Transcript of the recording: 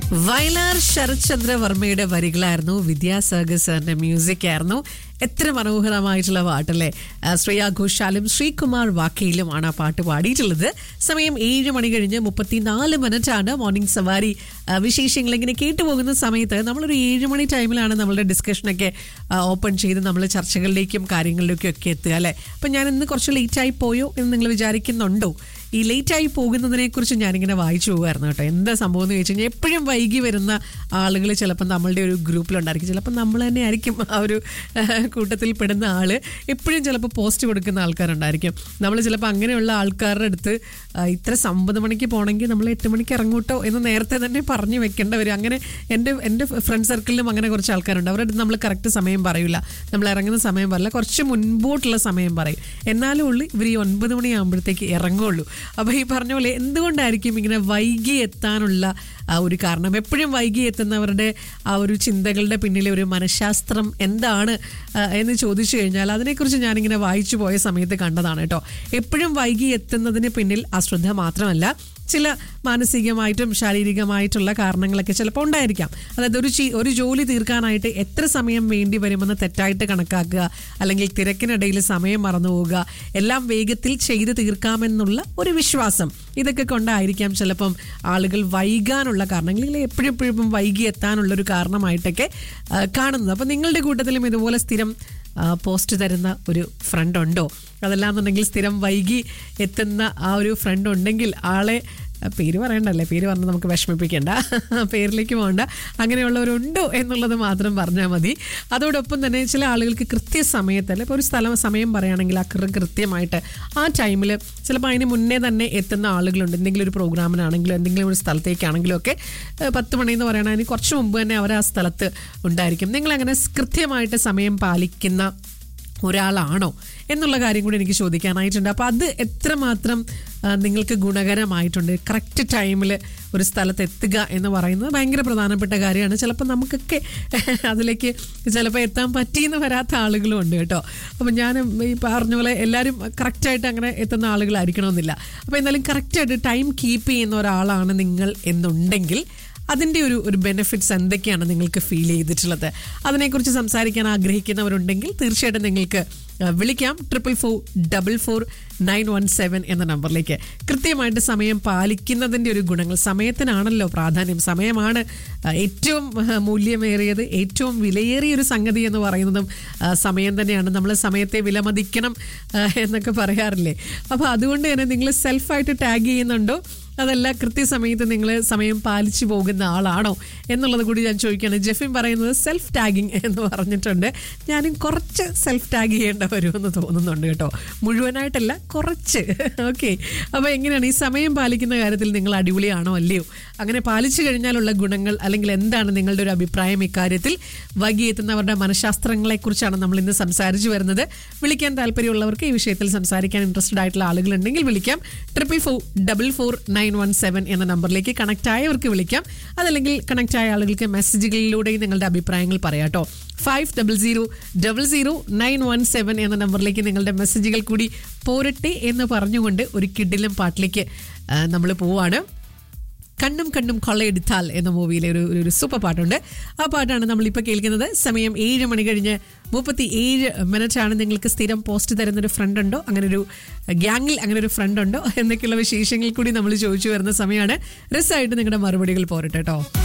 വയലാർ ശരത്ചന്ദ്ര വർമ്മയുടെ വരികളായിരുന്നു വിദ്യാസാഗർ സാറിന്റെ മ്യൂസിക് ആയിരുന്നു എത്ര മനോഹരമായിട്ടുള്ള പാട്ടല്ലേ ആ, ശ്രേയ ഘോഷാലും ശ്രീകുമാർ വാക്കയിലുമാണ് ആ പാട്ട് പാടിയിട്ടുള്ളത് സമയം ഏഴ് മണി കഴിഞ്ഞ് മുപ്പത്തിനാല് മിനിറ്റ് ആണ് മോർണിംഗ് സവാരി ആ, വിശേഷങ്ങൾ ഇങ്ങനെ കേട്ടുപോകുന്ന സമയത്ത് നമ്മളൊരു ഏഴ് മണി ടൈമിലാണ് നമ്മളുടെ ഡിസ്കഷനൊക്കെ ഓപ്പൺ ചെയ്ത് നമ്മൾ ചർച്ചകളിലേക്കും കാര്യങ്ങളിലേക്കും ഒക്കെ എത്തുക അല്ലേ അപ്പം ഞാൻ ഇന്ന് കുറച്ച് ലേറ്റായി പോയോ എന്ന് നിങ്ങൾ വിചാരിക്കുന്നുണ്ടോ ഈ ലേറ്റായി പോകുന്നതിനെ കുറിച്ച് ഞാനിങ്ങനെ വായിച്ചു പോകുമായിരുന്നു കേട്ടോ എന്താ സംഭവം എന്ന് ചോദിച്ചു കഴിഞ്ഞാൽ എപ്പോഴും വൈകി വരുന്ന ആളുകൾ ചിലപ്പോൾ നമ്മളുടെ ഒരു ഗ്രൂപ്പിലുണ്ടായിരിക്കും ചിലപ്പോൾ നമ്മൾ തന്നെ ആയിരിക്കും ആ ഒരു ആഹ്, കൂട്ടത്തിൽ പെടുന്ന ആള് എപ്പോഴും ചിലപ്പോൾ പോസ്റ്റ് കൊടുക്കുന്ന ആൾക്കാരുണ്ടായിരിക്കും നമ്മൾ ചിലപ്പോൾ അങ്ങനെയുള്ള ആൾക്കാരുടെ അടുത്ത് ആ, ഇത്ര ഒമ്പത് മണിക്ക് പോകണമെങ്കിൽ നമ്മൾ എട്ട് മണിക്ക് ഇറങ്ങൂട്ടോ എന്ന് നേരത്തെ തന്നെ പറഞ്ഞു വെക്കേണ്ട വരും അങ്ങനെ എൻ്റെ എൻ്റെ ഫ്രണ്ട് സർക്കിളിലും അങ്ങനെ കുറച്ച് ആൾക്കാരുണ്ട് അവരുടെ അടുത്ത് നമ്മൾ കറക്റ്റ് സമയം പറയില്ല നമ്മൾ ഇറങ്ങുന്ന സമയം പറയില്ല കുറച്ച് മുൻപോട്ടുള്ള സമയം പറയും എന്നാലും ഉള്ളു ഇവർ ഈ ഒൻപത് മണിയാകുമ്പോഴത്തേക്ക് ഇറങ്ങുള്ളൂ അപ്പോൾ ഈ പറഞ്ഞ പോലെ എന്തുകൊണ്ടായിരിക്കും ഇങ്ങനെ വൈകി എത്താനുള്ള ആ ഒരു കാരണം എപ്പോഴും വൈകി എത്തുന്നവരുടെ ആ ഒരു ചിന്തകളുടെ പിന്നിലെ ഒരു മനഃശാസ്ത്രം എന്താണ് ആ, എന്ന് ചോദിച്ചു കഴിഞ്ഞാൽ അതിനെക്കുറിച്ച് ഞാനിങ്ങനെ വായിച്ചു പോയ സമയത്ത് കണ്ടതാണ് കേട്ടോ എപ്പോഴും വൈകി എത്തുന്നതിന് പിന്നിൽ അശ്രദ്ധ മാത്രമല്ല ചില മാനസികമായിട്ടും ശാരീരികമായിട്ടുള്ള കാരണങ്ങളൊക്കെ ചിലപ്പോൾ ഉണ്ടായിരിക്കാം അതായത് ഒരു ചി- ഒരു ജോലി തീർക്കാനായിട്ട് എത്ര സമയം വേണ്ടി വരുമെന്ന് തെറ്റായിട്ട് കണക്കാക്കുക അല്ലെങ്കിൽ തിരക്കിനിടയിൽ സമയം മറന്നു പോവുക എല്ലാം വേഗത്തിൽ ചെയ്ത് തീർക്കാമെന്നുള്ള ഒരു വിശ്വാസം ഇതൊക്കെ കൊണ്ടായിരിക്കാം ചിലപ്പം ആളുകൾ വൈകാനുള്ള കാരണങ്ങൾ അല്ലെങ്കിൽ എപ്പോഴും എപ്പോഴും വൈകി എത്താനുള്ള ഒരു കാരണമായിട്ടൊക്കെ ആ, കാണുന്നത് അപ്പം നിങ്ങളുടെ കൂട്ടത്തിലും ഇതുപോലെ സ്ഥിരം ആ, പോസ്റ്റ് തരുന്ന ഒരു ഫ്രണ്ട് ഉണ്ടോ അതല്ലാന്നുണ്ടെങ്കിൽ സ്ഥിരം വൈകി എത്തുന്ന ആ ഒരു ഫ്രണ്ട് ഉണ്ടെങ്കിൽ ആളെ ആ, പേര് പറയണ്ടല്ലേ പേര് പറഞ്ഞ് നമുക്ക് വിഷമിപ്പിക്കേണ്ട പേരിലേക്ക് പോകണ്ട അങ്ങനെയുള്ളവരുണ്ടോ എന്നുള്ളത് മാത്രം പറഞ്ഞാൽ മതി അതോടൊപ്പം തന്നെ ചില ആളുകൾക്ക് കൃത്യസമയത്ത് അല്ലെ ഇപ്പോൾ ഒരു സ്ഥലം സമയം പറയുകയാണെങ്കിൽ ആ കൃ- കൃത്യമായിട്ട് ആ ടൈമിൽ ചിലപ്പോൾ അതിന് മുന്നേ തന്നെ എത്തുന്ന ആളുകളുണ്ട് എന്തെങ്കിലും ഒരു പ്രോഗ്രാമിനാണെങ്കിലും എന്തെങ്കിലും ഒരു സ്ഥലത്തേക്കാണെങ്കിലും ഒക്കെ ഏഹ്, പത്ത് മണി എന്ന് പറയണ അതിന് കുറച്ച് മുമ്പ് തന്നെ അവർ ആ സ്ഥലത്ത് ഉണ്ടായിരിക്കും നിങ്ങളങ്ങനെ സ് കൃത്യമായിട്ട് സമയം പാലിക്കുന്ന ഒരാളാണോ എന്നുള്ള കാര്യം കൂടി എനിക്ക് ചോദിക്കാനായിട്ടുണ്ട് അപ്പോൾ അത് എത്രമാത്രം ആ, നിങ്ങൾക്ക് ഗുണകരമായിട്ടുണ്ട് കറക്റ്റ് ടൈമിൽ ഒരു സ്ഥലത്ത് എത്തുക എന്ന് പറയുന്നത് ഭയങ്കര പ്രധാനപ്പെട്ട കാര്യമാണ് ചിലപ്പോൾ നമുക്കൊക്കെ അതിലേക്ക് ചിലപ്പോൾ എത്താൻ പറ്റിയെന്ന് വരാത്ത ആളുകളും ഉണ്ട് കേട്ടോ അപ്പം ഞാൻ ഈ പറഞ്ഞ പോലെ എല്ലാവരും കറക്റ്റായിട്ട് അങ്ങനെ എത്തുന്ന ആളുകളായിരിക്കണമെന്നില്ല അപ്പോൾ എന്തായാലും കറക്റ്റായിട്ട് ടൈം കീപ്പ് ചെയ്യുന്ന ഒരാളാണ് നിങ്ങൾ എന്നുണ്ടെങ്കിൽ അതിൻ്റെ ഒരു ഒരു ബെനിഫിറ്റ്സ് എന്തൊക്കെയാണ് നിങ്ങൾക്ക് ഫീൽ ചെയ്തിട്ടുള്ളത് അതിനെക്കുറിച്ച് സംസാരിക്കാൻ ആഗ്രഹിക്കുന്നവരുണ്ടെങ്കിൽ തീർച്ചയായിട്ടും നിങ്ങൾക്ക് ആ, വിളിക്കാം triple four double four nine one seven എന്ന നമ്പറിലേക്ക് കൃത്യമായിട്ട് സമയം പാലിക്കുന്നതിൻ്റെ ഒരു ഗുണങ്ങൾ സമയത്തിനാണല്ലോ പ്രാധാന്യം സമയമാണ് ആ, ഏറ്റവും ആ, മൂല്യമേറിയത് ഏറ്റവും വിലയേറിയ ഒരു സംഗതി എന്ന് പറയുന്നതും ആ, സമയം തന്നെയാണ് നമ്മൾ സമയത്തെ വിലമതിക്കണം ആ, എന്നൊക്കെ പറയാറില്ലേ അപ്പോൾ അതുകൊണ്ട് തന്നെ നിങ്ങൾ സെൽഫായിട്ട് ടാഗ് ചെയ്യുന്നുണ്ടോ അതല്ല കൃത്യസമയത്ത് നിങ്ങൾ സമയം പാലിച്ചു പോകുന്ന ആളാണോ എന്നുള്ളത് കൂടി ഞാൻ ചോദിക്കുകയാണ് ജെഫിൻ പറയുന്നത് സെൽഫ് ടാഗിങ് എന്ന് പറഞ്ഞിട്ടുണ്ട് ഞാനും കുറച്ച് സെൽഫ് ടാഗ് ചെയ്യേണ്ട വരുമെന്ന് തോന്നുന്നുണ്ട് കേട്ടോ മുഴുവനായിട്ടല്ല കുറച്ച് ഓക്കെ അപ്പോൾ എങ്ങനെയാണ് ഈ സമയം പാലിക്കുന്ന കാര്യത്തിൽ നിങ്ങൾ അടിപൊളിയാണോ അല്ലയോ അങ്ങനെ പാലിച്ചു കഴിഞ്ഞാലുള്ള ഗുണങ്ങൾ അല്ലെങ്കിൽ എന്താണ് നിങ്ങളുടെ ഒരു അഭിപ്രായം ഇക്കാര്യത്തിൽ വൈകിയെത്തുന്നവരുടെ മനഃശാസ്ത്രങ്ങളെക്കുറിച്ചാണ് നമ്മൾ ഇന്ന് സംസാരിച്ചു വരുന്നത് വിളിക്കാൻ താല്പര്യമുള്ളവർക്ക് ഈ വിഷയത്തിൽ സംസാരിക്കാൻ ഇൻട്രസ്റ്റഡ് ആയിട്ടുള്ള ആളുകളുണ്ടെങ്കിൽ വിളിക്കാം triple four double four nine one seven എന്ന നമ്പറിലേക്ക് കണക്ട് ആയവർക്ക് വിളിക്കാം അതല്ലെങ്കിൽ കണക്ട് ആയ ആളുകൾക്ക് മെസ്സേജുകളിലൂടെയും നിങ്ങളുടെ അഭിപ്രായങ്ങൾ പറയാട്ടോ five double zero double zero nine one seven എന്ന നമ്പറിലേക്ക് നിങ്ങളുടെ മെസ്സേജുകൾ കൂടി പോരട്ടെ എന്ന് പറഞ്ഞുകൊണ്ട് ഒരു കിഡിലും പാട്ടിലേക്ക് നമ്മൾ പോവാണ് കണ്ണും കണ്ണും കൊള്ളയെടുത്താൽ എന്ന മൂവിയിലെ ഒരു ഒരു- ഒരു സൂപ്പർ പാട്ടുണ്ട് ആ പാട്ടാണ് നമ്മളിപ്പോൾ കേൾക്കുന്നത് സമയം ഏഴ് മണി കഴിഞ്ഞ് മുപ്പത്തി ഏഴ് മിനിറ്റ് ആണ് നിങ്ങൾക്ക് സ്ഥിരം പോസ്റ്റ് തരുന്ന ഒരു ഫ്രണ്ട് ഉണ്ടോ അങ്ങനെ ഒരു ഗ്യാങ്ങിൽ അങ്ങനെ ഒരു ഫ്രണ്ട് ഉണ്ടോ എന്നൊക്കെയുള്ള വിശേഷങ്ങൾ കൂടി നമ്മൾ ചോദിച്ചു വരുന്ന സമയമാണ് രസമായിട്ട് നിങ്ങളുടെ മറുപടികൾ പോരട്ടെ കേട്ടോ